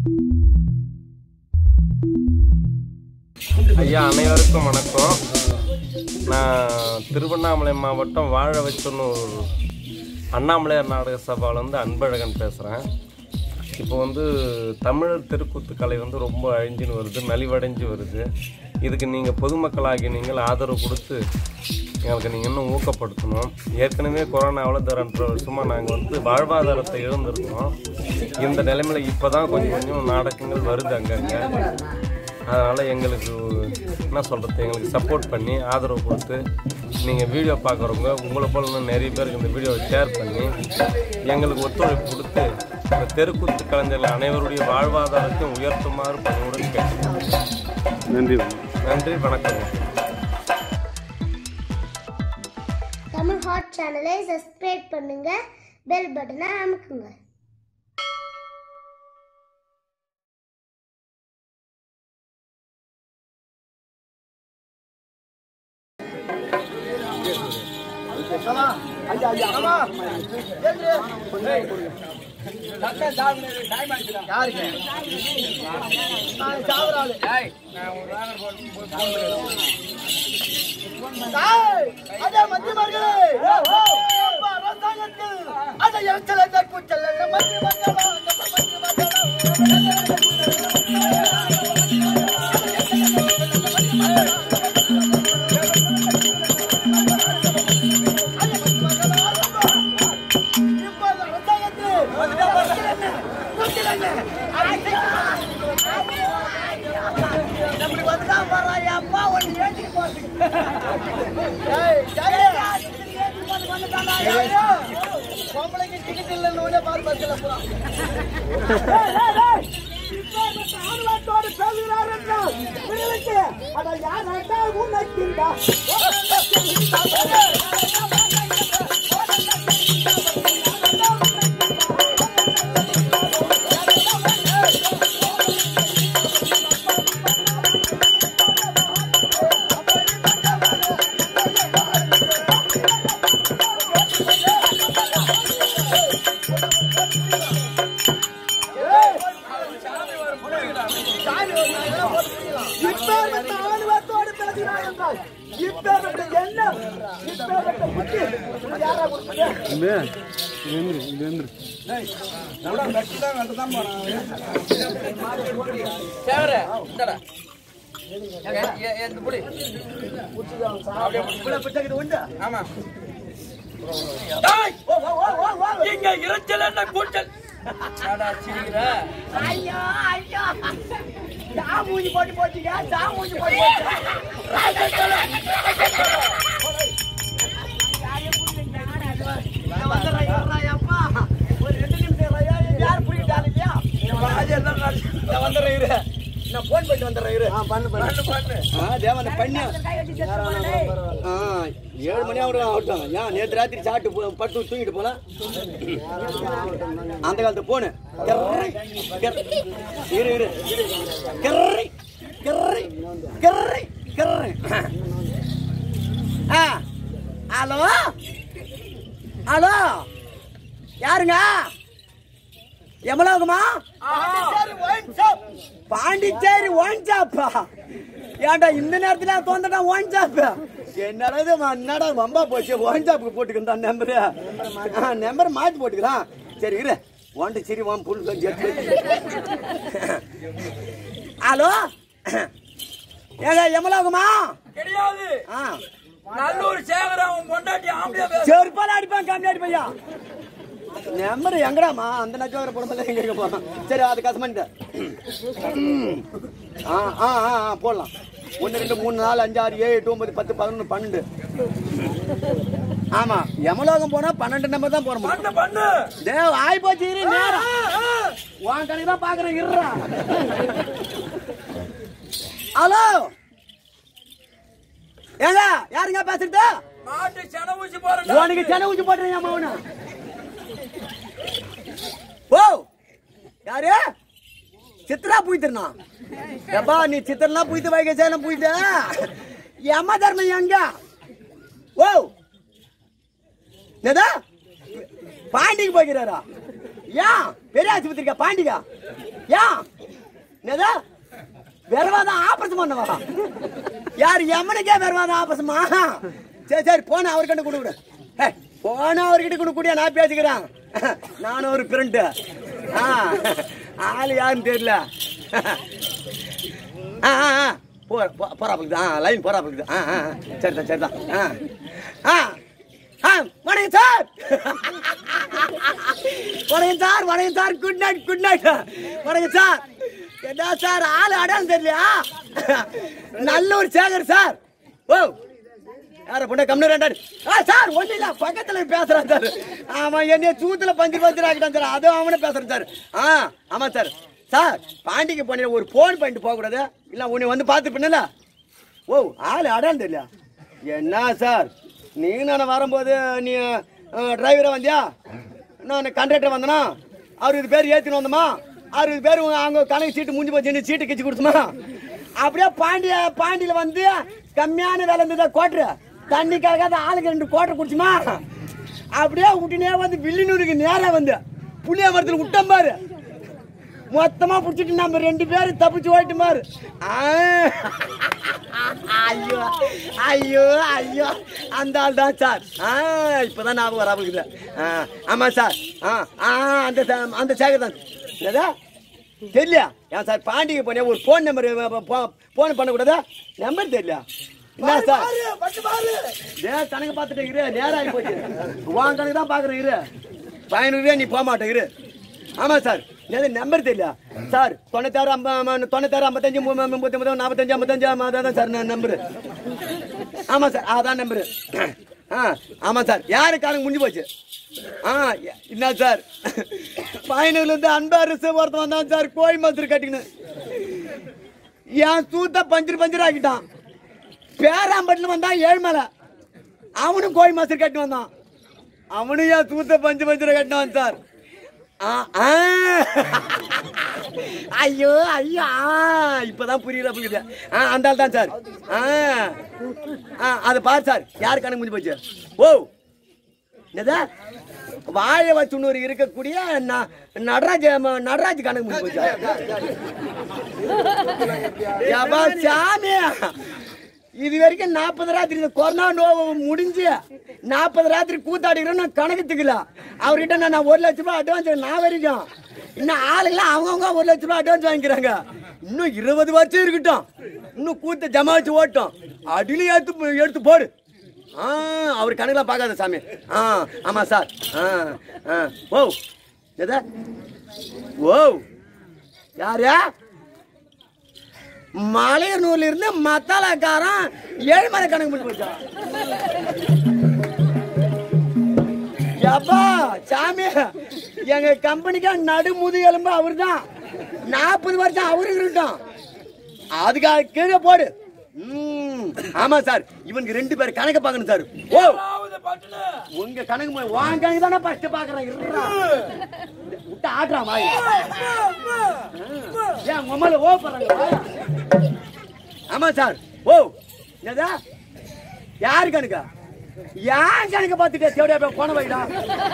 ஐயா அனைவருக்கும் வணக்கம் நான் திருவண்ணாமலை மாவட்டம் வாழ வச்சனூர் அண்ணாமலையார் நாடக சபாவிலேருந்து அன்பழகன் பேசுகிறேன் இப்போ வந்து தமிழர் தெருக்கூத்து கலை வந்து ரொம்ப அழிஞ்சுன்னு வருது நலிவடைஞ்சு வருது இதுக்கு நீங்கள் பொதுமக்களாகி நீங்கள் ஆதரவு கொடுத்து எங்களுக்கு நீங்கள் இன்னும் ஊக்கப்படுத்தணும் ஏற்கனவே கொரோனாவில் இந்த ரெண்டரை வருஷமாக நாங்கள் வந்து வாழ்வாதாரத்தை இழந்திருக்கோம் இந்த நிலைமையில் இப்போ தான் கொஞ்சம் கொஞ்சம் நாடகங்கள் வருது அங்கங்கே அதனால் எங்களுக்கு என்ன சொல்கிறது எங்களுக்கு சப்போர்ட் பண்ணி ஆதரவு கொடுத்து நீங்கள் வீடியோ பார்க்குறவங்க உங்களை போல இன்னும் நிறைய பேருக்கு இந்த வீடியோவை ஷேர் பண்ணி எங்களுக்கு ஒத்துழைப்பு கொடுத்து இந்த தெருக்கூத்து கலைஞர்கள் அனைவருடைய வாழ்வாதாரத்தையும் உயர்த்துமாறு பணியுடன் கேட்டுக்கிறேன் நன்றி நன்றி வணக்கம் தமிழ் ஹாட் சேனலை சப்ஸ்கிரைப் பண்ணுங்க பெல் பட்டனை அமுக்குங்க இங்க இறைச்சல் என்ன கூட்டல் அடா, சிரிக்கிற? அது என்ன காசு? நான் வந்துடுறேன் இரு. நான் phone பண்ணிட்டு வந்துடுறேன் இரு. பண்ணு, பண்ணு. ஆ, தேவன் பண்ணு ஆ, ஏழு மணி ஆகும் ஆகட்டும் ஏன் நேற்று ராத்திரி சாப்பிட்டு போ- படுத்து தூங்கிட்டு போல அந்த காலத்து போனு கெர்ரை, கெர்- இரு இரு கெர்ரை, கெர்ரை, கெர்ரை, கெர்ரை. ஆ, ஹலோ ஹலோ யாருங்க எவ்வளவுமா பாண்டிச்சேரி ஒயின் ஷாப்பா ஏன்டா இந்த நேரத்துல தோந்தடா ஒயின் ஷாப் என்னடா இது ம- என்னடா வம்பா போச்சு ஒயின் ஷாப்புக்கு போட்டுக்கிறான் நம்பரு நம்பர் மாத்தி போட்டுக்கிறான் சரி இரு ஒன்ட்டு சரி வான் புல் ஜெட் ஹலோ ஏங்க எம்மலாகுமா கிடையாது ஆ நல்லூர் சேகரம் உன் பொண்டாட்டி ஆம்பளையா பேசு. செருப்பால அடிப்பான் கம்மி அடிப்பையா நம்பர் எங்கடாமா அந்த நச்சோகர படத்துல எங்க இருக்க போறான் சரி அது கசமன்ட்டு ஆ ஆ ஆ ஆ, போடலாம் ஒன்று ரெண்டு மூணு நாலு அஞ்சு ஆறு ஏழு எட்டு ஒன்பது பத்து பதினொன்று பன்னெண்டு ஆமா யமலோகம் போனா பன்னெண்டு நம்பர் தான் போட முடியும் பண்ணு பண்ணு தேவ் ஆய் போச்சு இரு நேரம் உன் கணக்கு தான் பாக்குறேன் இருறா ஹலோ ஏங்க யாருங்க பேசுறது மாட்டு சென ஊசி போறேன் உனக்கு சென ஊசி போட்டுறேன் மவன ஓ யாரு சித்ரா பூய்த்திருந்தா எப்பா நீ சித்திரலாம் பூய்த்து வைக்க சேலம் பூய்த்த யம தர்மம் எங்க ஓ என்னதா பாண்டிக்கு போய்க்கிறாரா ஏன் பெரிய ஆஸ்பத்திரிக்கா பாண்டிக்கா ஏன் என்னதா வெறுவாதான் ஆபரேஷன் பண்ணவா யார் எமனுக்கே வெறுவாதான் ஆபரேஷமா சரி சரி போன அவர்கிட்ட கொடு விடு ஏய், போன அவர்கிட்ட கொடு கூடிய நான் பேசிக்கிறேன் நானும் ஒரு பிரிண்ட் ஆ ஆள் யாருன்னு தெரியல ஆ ஆ ஆ போற போ- போறாப்புல ஆ லைன் போறாப்புல ஆ ஆ ஆ. சரிதான் சரிதான் ஆ ஆ ஆ வணக்கம் சார் வணக்கம் சார் வணக்கம் sir good night good night வணக்கம் சார் என்ன சார் ஆள் அடையாளம் தெரியலையா நல்ல ஒரு சேகர் சார் ஓ யார பொண்ணு கம்னு ரெண்டாடு ஆ சார் ஒண்ணு இல்ல பக்கத்துல பேசுறான் சார் ஆமா என்னைய சூத்துல பஞ்சு பஞ்சு ஆகிட்டான் சார் அதுவும் அவனே பேசுறேன் சார் ஆ ஆமா சார் சார் பாண்டிக்கு போன ஒரு போன் பண்ணிட்டு போக கூடாது இல்ல உன்னை வந்து பார்த்து பின்னல ஓ ஆள் அடையாளம் தெரியல என்ன சார் நீங்க நான் வரும்போது நீ டிரைவரா வந்தியா நான் கண்டக்டர் வந்தனா அறுபது பேர் ஏத்தின்னு வந்தோமா அறுபது பேர் அங்க கணக்கு சீட்டு முடிஞ்சு போச்சு சீட்டு கிச்சு கொடுத்துமா அப்படியே பாண்டிய பாண்டியில வந்து கம்மியான வேலை இருந்ததா கோட்டரு தண்ணி கலக்காத ஆளுக்கு ரெண்டு கோட்டை குடிச்சுமா அப்படியே விட்டுனே வந்து வில்லினூருக்கு நேரா வந்து புளிய மரத்தில் விட்டம் பாரு மொத்தமா புடிச்சிட்டு நம்ம ரெண்டு பேரும் தப்பிச்சு ஓட்டு பாரு ஆ. ஐயோ ஐயோ ஐயோ அந்த ஆள் தான் சார் ஆ இப்பதான் ஞாபகம் வராமக்குது ஆ ஆமா சார் ஆ ஆ அந்த சா- அந்த சேகர் தான் என்னதா தெரியலையா ஏன் சார் பாண்டிகை போனேன் ஒரு ஃபோன் நம்பர் ஃபோன் பண்ணக்கூடாதா நம்பர் தெரியல என்ன சார் ஏன் கணக்கு பார்த்துட்டு இரு நேரம் ஆகி போச்சு உன் கணக்கு தான் பார்க்குறேன் இரு பதினூறுவா நீ போக மாட்டேன் இரு ஆமா சார் எது நம்பர் தெரியல சார் தொண்ணூத்தாறு ஐம்ப தொண்ணூத்தாறு ஐம்பத்தஞ்சு மு- மு- முப்பத்தி ஒன்பது நாற்பத்தஞ்சு ஐம்பத்தஞ்சு ஆமா, அதான் சார் நம்பரு ஆமா சார் அதான் நம்பரு ஆ ஆமா சார் யாரு காலம் முடிஞ்சு போச்சு ஆ எ- என்ன சார் பயனூர்ல இருந்து அன்பரசு ஒருத்தன் வந்தான் சார் கோயில் மசூர் கட்டிக்கின்னு என் சூத்த பஞ்சர் பஞ்சர் ஆக்கிட்டான் பேராம்பட்டில் வந்தான் ஏழ்மலை அவனும் கோயில் மசூர் கட்டி வந்தான் அவனும் என் சூத்த பஞ்சு பஞ்சரை கட்டினான் சார் ஆ, ஆ. ஐயோ ஐயோ ஆ, இப்பதான் புரியல புரியுது ஆ அந்த ஆள் தான் சார் ஆ ஆ அதை பாரு சார் யார் கணக்கு முடிஞ்சு போச்சு ஓ என்னதா வாழை வச்சுன்னூர் இருக்கக்கூடிய ந- நடராஜ ம- நடராஜ் கணக்கு முடிஞ்சு போச்சு ஏப்பா சாமி இது வரைக்கும் நாற்பது ராத்திரி இந்த கொரோனா நோவு முடிஞ்சு நாற்பது ராத்திரி கூத்தாடிக்கிறோம் நான் கணக்கு திக்கல அவர்கிட்ட நான் நான் ஒரு லட்ச ரூபாய் அட்வான்ஸ் நான் வரைக்கும் இன்னும் ஆளுங்களாம் அவங்கவுங்க ஒரு லட்ச ரூபாய் அட்வான்ஸ் வாங்கிக்கிறாங்க இன்னும் இருபது வருஷம் இருக்கட்டும் இன்னும் கூத்த ஜமா வச்சு ஓட்டும் அடியில எடுத்து எடுத்து போடு ஆ அவர் கணக்கெல்லாம் பார்க்காத சாமி ஆ ஆமா சார் ஆ ஆ ஓ எதா ஓ யாரையா மலையனூர்ல இருந்து மத்தாலாக்காரன் ஏழுமலை கணக்கு பண்ணி போச்சா எப்பா சாமி எங்க கம்பெனிக்கு நடுமுது எலும்பு அவர்தான் நாற்பது வருஷம் அவரு இருக்கட்டும் அதுக்காக கீழே போடு ம், ஆமா சார் இவனுக்கு ரெண்டு பேர் கணக்கு பார்க்கணும் சார் ஓ உங்க கணக்கு மு- உன் கணக்கு தானே ஃபர்ஸ்ட் பாக்குறேன் இருடா. விட்டு ஆடுறான் வாய் ஏன் உமால ஓ போறாங்க வாயா. ஆமா சார் ஓ என்னதா யாரு கணக்கா யார் கணக்க பார்த்துட்டு தேவையா போய் போன வைடா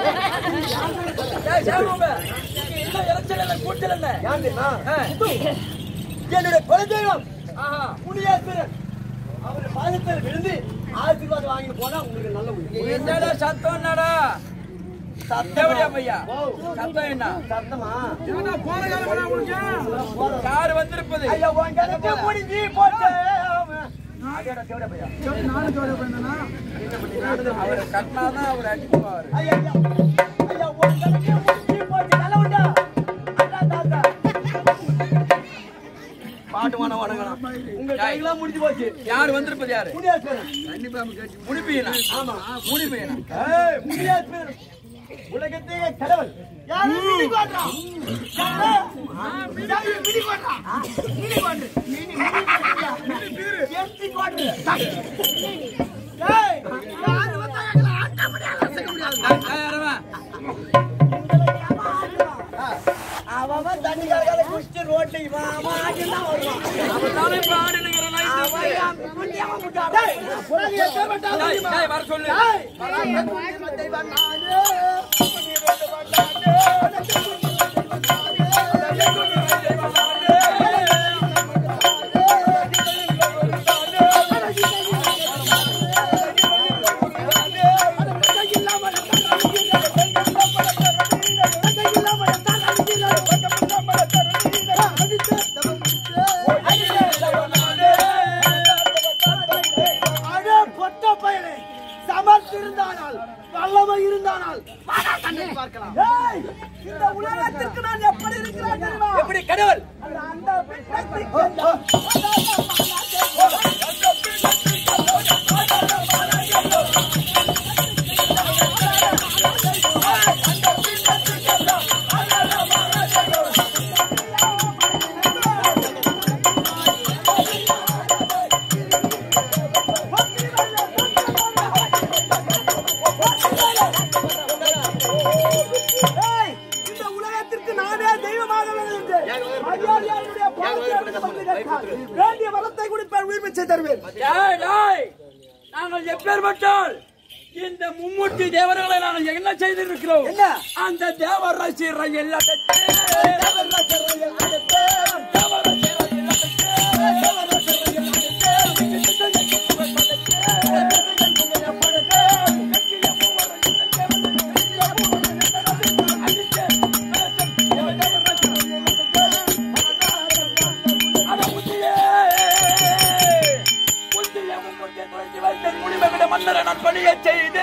யார் தெரியுமா என்னுடைய குலதெய்வம் முனியாஸ்வரன் அவர் பாதத்தில் விழுந்து ஆசீர்வாதம் வாங்கிட்டு போனா உங்களுக்கு நல்ல உயிர். என்னடா சத்தம் என்னடா எப்படியா பையா சத்தம் என்ன சத்தமா யார் வந்திருப்பது ஐயா உன் கணக்கு முடிஞ்சு போச்சு அடடா, தேவடா பையா. அவர் கட்டினாதான் அவர் அடிப்பாரு ஐயா, ஐயா. ஐயா, உன் கணக்கு முடிஞ்சு போச்சு. நல்லா உண்டா? அடா, தாத்தா. பாட்டு வானம் வணங்கலாம் உங்க கணக்கெல்லாம் முடிஞ்சு போச்சு யார் வந்திருப்பது யாரு முனியாஸ்வரன் முடிப்பீனா ஆமா முடிப்பீனா ஏய், முனியாஸ்வரன் உலகத்தே கடவுள் யாரு மினி கோட்ரா யாரு யாரு மினி கோட்ரா மினி கோட்ரு மினி மினி கோட்ரா எம்டி கோட்ரு ஏய் யாரு வந்தாங்க ஆட்ட முடியாது அவன் தண்ணி கலக்காத குடிச்சு ரோட்ல இவன் அவன் ஆட்டினா வருவான் அவன் என் முண்டியவன் முட்டாள். டேய், புறாதி எத்தனை வட்டாலும் தெரியுமா? வர சொல்லு டேய், வராங்க தெய்வம் நானே. நீ வேண்டு வந்தானே. எப்படி கடவுள் ஏய், இந்த உலகத்திற்கு நானே தெய்வமாக விளங்குகிறேன். மரியாதையாளருடைய பாதத்தை வந்து கேட்டால், வேண்டிய வரத்தை கொடுப்பேன் உயிர் பிச்சை தருவேன் டேய், டேய், நாங்கள் எப்பேற்பட்டால் இந்த மும்மூர்த்தி தேவர்களை நாங்கள் என்ன செய்திருக்கிறோம் என்ன? அந்த தேவர் ரசிகரை எல்லாத்தையும் மன்னரை நான் பணிய செய்து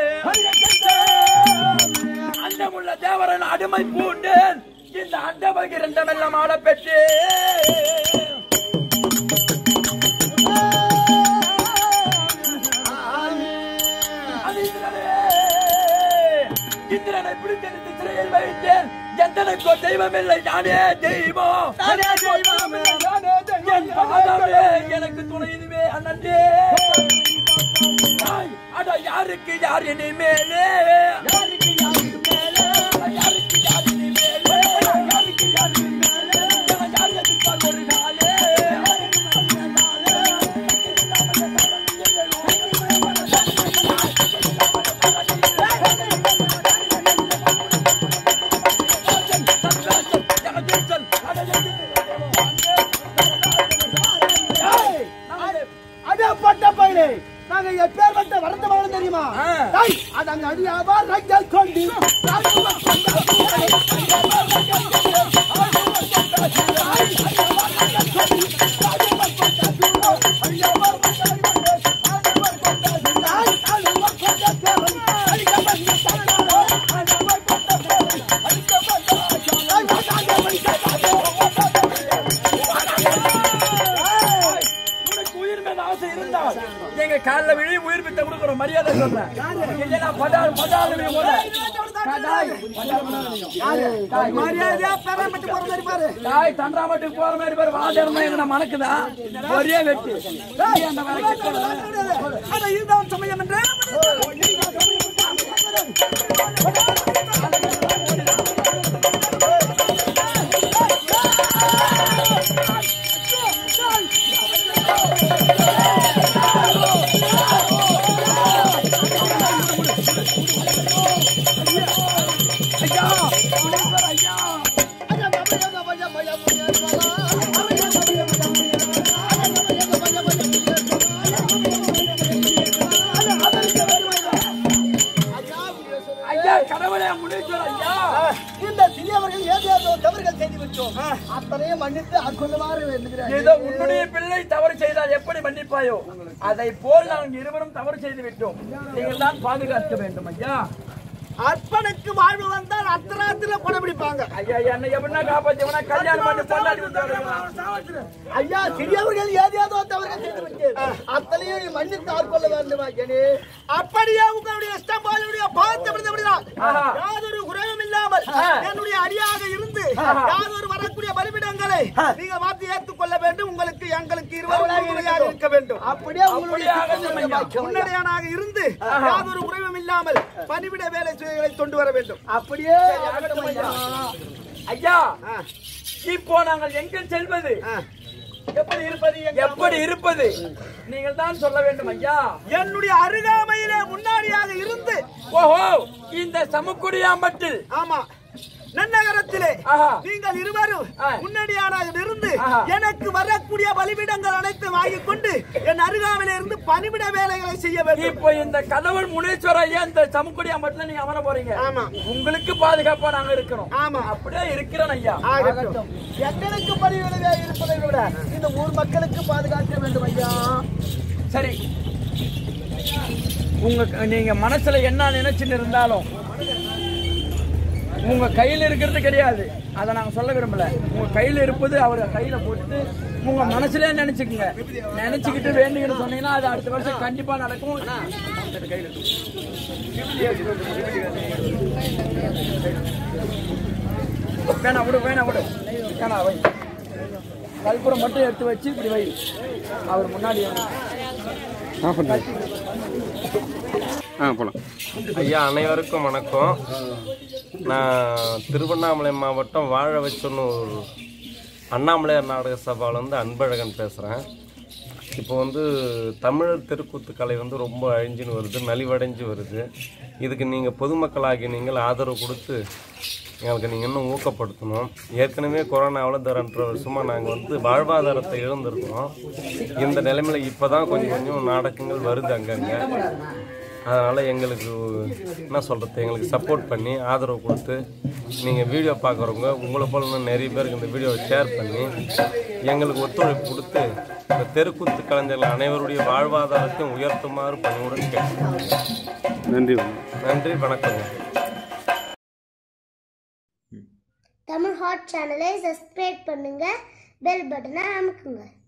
அண்டமுள்ள தேவரன் அடிமை பூண்டேன் இந்த அண்டபகிரண்டமெல்லாம் ஆள பெற்று அது இந்திரனே. இந்திரனை பிடித்தெடுத்து சிறையில் வைத்தேன் எந்தனுக்கோ தெய்வமில்லை நானே தெய்வம் என் பாதமே எனக்கு துணை இதுவே அண்ணே தாய், அட யாருக்கு யார் இனி மேலே யாருக்கு யார் இனி மேலே யாருக்கு யார் இனி மேலே யாருக்கு யார் இனி மேலே என யார் எதிர்ப்பார் ஒரு நாளே அடப்பட்ட பையனே நாங்க எப்பேற்பட்ட வரந்த மகன் தெரியுமா டேய், அது அங்க அடியாவா ரங்கள் கொண்டு உனக்கு உயிர் மேல ஆசை இருந்தால் எங்க கால்ல விழி உயிர் பித்த கொடுக்குறோம் மரியாதை சொல்றேன் இல்லைன்னா படால் படால் மரியாதையா பேரம்பட்டு போற மாதிரி பாரு தாய் தண்டாமட்டுக்கு போற மாதிரி பேர் வாஜர்மா எங்க மணக்குதா ஒரே வெட்டு நீ அந்த வேலை கிட்ட வா. அட இதுதான் சமயம் என்று ஐயா கடவுளே முன்னேற்றம் ஐயா இந்த சிறியவர்கள் ஏதேதோ தவறுகள் செய்து விட்டோம் அத்தனையும் மன்னித்து அற்கொள்ளுமாறு வேண்டுகிறேன் ஏதோ உன்னுடைய பிள்ளை தவறு செய்தால் எப்படி மன்னிப்பாயோ அதை போல் நாங்கள் இருவரும் தவறு செய்து விட்டோம் நீங்கள் தான் பாதுகாக்க வேண்டும் ஐயா அற்பனுக்கு வாழ்வு வந்தால் அத்தராத்திர படம் பிடிப்பாங்க ஐயா என்னை எப்படின்னா காப்பாத்தி கல்யாணம் பண்ணி பொண்டாடி விட்டு ஐயா சிறியவர்கள் ஏதேதோ தவறுகள் செய்து விட்டேன் அத்தனையும் நீ மன்னித்து ஆட்கொள்ள வேண்டும் ஐயனே அப்படியே உங்களுடைய இஷ்டம் போலுடைய பாவத்தை விடுதவிடுதான் ஆஹா. யாதொரு குறைவும் இல்லாமல் ஆ. என்னுடைய அடியாக இருந்து யாதொரு வரக்கூடிய பலிபிடங்களை நீங்க மாற்றி ஏற்றுக் கொள்ள வேண்டும் உங்களுக்கு எங்களுக்கு இருவரும் உறுதுணையாக இருக்க வேண்டும் அப்படியே அப்படியே ஆகட்டும் ஐயா. முன்னடையானாக இருந்து யாதொரு குறைவும் இல்லாமல் பணிவிட வேலை செய்திகளை கொண்டு வர வேண்டும் அப்படியே ஆகட்டும் ஐயா. ஐயா இப்போ நாங்கள் எங்க செல்வது எப்படி இருப்பது எப்படி இருப்பது நீங்கள் தான் சொல்ல வேண்டும் ஐயா என்னுடைய அருகாமையிலே முன்னாடியாக இருந்து ஓஹோ இந்த சமுக்குடியாம்பட்டில் ஆமா நன்னகரத்திலே ஆஹா. நீங்கள் இருவரும் ஆ. முன்னடியாராக இருந்து ஆஹா. எனக்கு வரக்கூடிய பலிபிடங்கள் அனைத்தும் வாங்கிக் கொண்டு என் அருகாமையில இருந்து பணிவிட வேலைகளை செய்ய வேண்டும் இப்போ இந்த கடவுள் முனீஸ்வர ஐயா இந்த சமுக்குடியாம்பட்டில் நீங்க அமர போறீங்க ஆமா. உங்களுக்கு பாதுகாப்பா நாங்க இருக்கிறோம் ஆமா. அப்படியே இருக்கிறோம் ஐயா ஆகட்டும் எங்களுக்கு பணிவிட இருப்பதை விட இந்த ஊர் மக்களுக்கு பாதுகாக்க வேண்டும் ஐயா சரி உங்க நீங்க மனசுல என்ன நினைச்சுன்னு இருந்தாலும் உங்க கையில இருக்கிறது கிடையாது அதை நாங்கள் சொல்ல விரும்பல உங்க கையில் இருப்பது அவர் கையில் போட்டு உங்க மனசுல நினைச்சுக்கோங்க நினைச்சுக்கிட்டு வேண்டிக்கிட்டு சொன்னீங்கன்னா அது அடுத்த வருஷம் கண்டிப்பா நடக்கும் சரி, கையில இருக்கு. வேணாம் விடு வேணாம் விடு வேணாம் வை கல்புரம் மட்டும் எடுத்து வச்சு இப்படி வை அவர் முன்னாடி ஐயா அனைவருக்கும் வணக்கம் நான் திருவண்ணாமலை மாவட்டம் வாழ வச்சொன்னூர் அண்ணாமலையார் நாடக சபாவிலேருந்து அன்பழகன் பேசுகிறேன் இப்போ வந்து தமிழர் தெருக்கூத்து கலை வந்து ரொம்ப அழிஞ்சுன்னு வருது நலிவடைஞ்சு வருது இதுக்கு நீங்கள் பொதுமக்களாகி நீங்கள் ஆதரவு கொடுத்து எங்களுக்கு நீங்கள் இன்னும் ஊக்கப்படுத்தணும் ஏற்கனவே கொரோனாவில் இந்த ரெண்டரை வருஷமாக நாங்கள் வந்து வாழ்வாதாரத்தை இழந்திருக்கிறோம் இந்த நிலைமையில் இப்போ தான் கொஞ்சம் கொஞ்சம் நாடகங்கள் வருது அங்கங்கே அதனால் எங்களுக்கு என்ன சொல்கிறது எங்களுக்கு சப்போர்ட் பண்ணி ஆதரவு கொடுத்து நீங்கள் வீடியோ பார்க்குறவங்க உங்களை போல இன்னும் நிறைய பேருக்கு இந்த வீடியோவை ஷேர் பண்ணி எங்களுக்கு ஒத்துழைப்பு கொடுத்து இந்த தெருக்கூத்து கலைஞர்கள் அனைவருடைய வாழ்வாதாரத்தையும் உயர்த்துமாறு பணிவுடன் கேட்கிறேன் நன்றி நன்றி வணக்கம் தமிழ் ஹாட் சேனலை சப்ஸ்கிரைப் பண்ணுங்க பெல் பட்டனை அமுக்குங்க